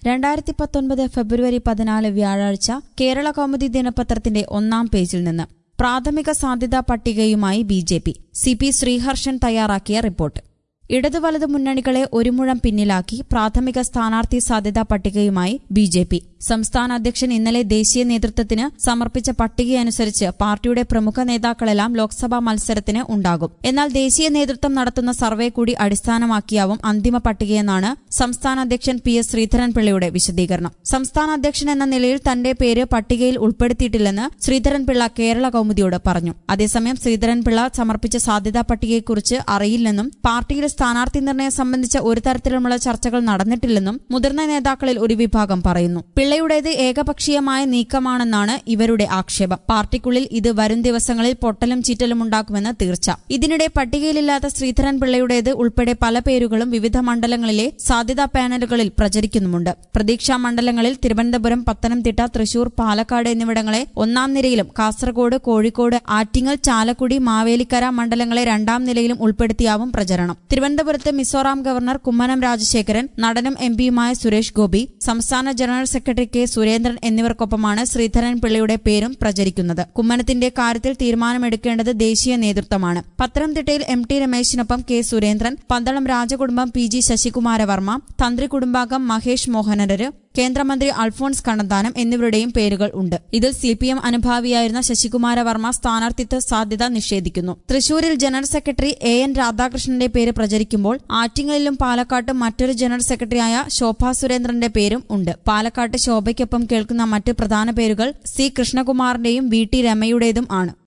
രണ്ടായിരത്തി പത്തൊൻപത് ഫെബ്രുവരി പതിനാല് വ്യാഴാഴ്ച കേരള കൗമുദി ദിനപത്രത്തിന്റെ ഒന്നാം പേജിൽ നിന്ന് പ്രാഥമിക സാധ്യതാ പട്ടികയുമായി B J P C P Sreeharshan തയ്യാറാക്കിയ റിപ്പോർട്ട് ഇടതു വലതു മുന്നണികളെ ഒരു മുഴം പിന്നിലാക്കി പ്രാഥമിക സ്ഥാനാർത്ഥി സാധ്യതാ പട്ടികയുമായി ബി ജെ പി സംസ്ഥാന അധ്യക്ഷൻ ഇന്നലെ ദേശീയ നേതൃത്വത്തിന് സമർപ്പിച്ച പട്ടികയനുസരിച്ച് പാർട്ടിയുടെ പ്രമുഖ നേതാക്കളെല്ലാം ലോക്സഭാ മത്സരത്തിന് ഉണ്ടാകും എന്നാൽ ദേശീയ നേതൃത്വം നടത്തുന്ന സർവേ കൂടി അടിസ്ഥാനമാക്കിയാവും അന്തിമ പട്ടികയെന്നാണ് സംസ്ഥാന അധ്യക്ഷൻ പി എസ് ശ്രീധരൻപിള്ളയുടെ വിശദീകരണം സംസ്ഥാന അധ്യക്ഷൻ എന്ന നിലയിൽ തന്റെ പേര് പട്ടികയിൽ ഉൾപ്പെടുത്തിയിട്ടില്ലെന്ന് ശ്രീധരൻപിള്ള കേരള കൗമുദിയോട് പറഞ്ഞു അതേസമയം ശ്രീധരൻപിള്ള സമർപ്പിച്ച സാധ്യതാ പട്ടികയെക്കുറിച്ച് അറിയില്ലെന്നും പാർട്ടിയിൽ സ്ഥാനാർത്ഥി നിർണയം സംബന്ധിച്ച ഒരു തരത്തിലുമുള്ള ചർച്ചകൾ നടന്നിട്ടില്ലെന്നും മുതിർന്ന നേതാക്കളിൽ ഒരു വിഭാഗം പറയുന്നു പിള്ളയുടേത് ഏകപക്ഷീയമായ നീക്കമാണെന്നാണ് ഇവരുടെ ആക്ഷേപം പാർട്ടിക്കുള്ളിൽ ഇത് വരും ദിവസങ്ങളിൽ പൊട്ടലും ചീറ്റലും ഉണ്ടാക്കുമെന്ന് തീർച്ച ഇതിനിടെ പട്ടികയിലില്ലാത്ത ശ്രീധരൻ പിള്ളയുടേത് ഉൾപ്പെടെ പല പേരുകളും വിവിധ മണ്ഡലങ്ങളിലെ സാധ്യതാ പാനലുകളിൽ പ്രചരിക്കുന്നുമുണ്ട് പ്രതീക്ഷാ മണ്ഡലങ്ങളിൽ തിരുവനന്തപുരം പത്തനംതിട്ട തൃശൂർ പാലക്കാട് എന്നിവിടങ്ങളെ ഒന്നാം നിരയിലും കാസർഗോഡ് കോഴിക്കോട് ആറ്റിങ്ങൽ ചാലക്കുടി മാവേലിക്കര മണ്ഡലങ്ങളെ രണ്ടാം നിലയിലും ഉൾപ്പെടുത്തിയാവും പ്രചരണം തിരുവനന്തപുരത്ത് മിസോറാം ഗവർണർ കുമ്മനം രാജശേഖരൻ നടനും എം പിയുമായ സുരേഷ് ഗോപി സംസ്ഥാന ജനറൽ സെക്രട്ടറി കെ സുരേന്ദ്രൻ എന്നിവർക്കൊപ്പമാണ് ശ്രീധരൻ പിള്ളയുടെ പേരും പ്രചരിക്കുന്നത് കുമ്മനത്തിന്റെ കാര്യത്തിൽ തീരുമാനമെടുക്കേണ്ടത് ദേശീയ നേതൃത്വമാണ് പത്തനംതിട്ടയിൽ എം ടി രമേശിനൊപ്പം കെ സുരേന്ദ്രൻ പന്തളം രാജകുടുംബം പി ജി ശശികുമാരവർമ്മ തന്ത്രി കുടുംബാംഗം മഹേഷ് മോഹനര് കേന്ദ്രമന്ത്രി അൽഫോൺസ് കണ്ണന്താനം എന്നിവരുടെയും പേരുകൾ ഉണ്ട് ഇതിൽ സി പി എം അനുഭാവിയായിരുന്ന ശശികുമാരവർമ്മ സ്ഥാനാർത്ഥിത്വ സാധ്യത നിഷേധിക്കുന്നു തൃശൂരിൽ ജനറൽ സെക്രട്ടറി എ എൻ രാധാകൃഷ്ണന്റെ പേര് പ്രചരിക്കുമ്പോൾ ആറ്റിങ്ങലിലും പാലക്കാട്ടും മറ്റൊരു ജനറൽ സെക്രട്ടറിയായ ശോഭാ സുരേന്ദ്രന്റെ പേരും ഉണ്ട് പാലക്കാട്ട് ശോഭയ്ക്കൊപ്പം കേൾക്കുന്ന മറ്റ് പ്രധാന പേരുകൾ സി കൃഷ്ണകുമാറിന്റെയും വി ടി രമയുടേതും ആണ്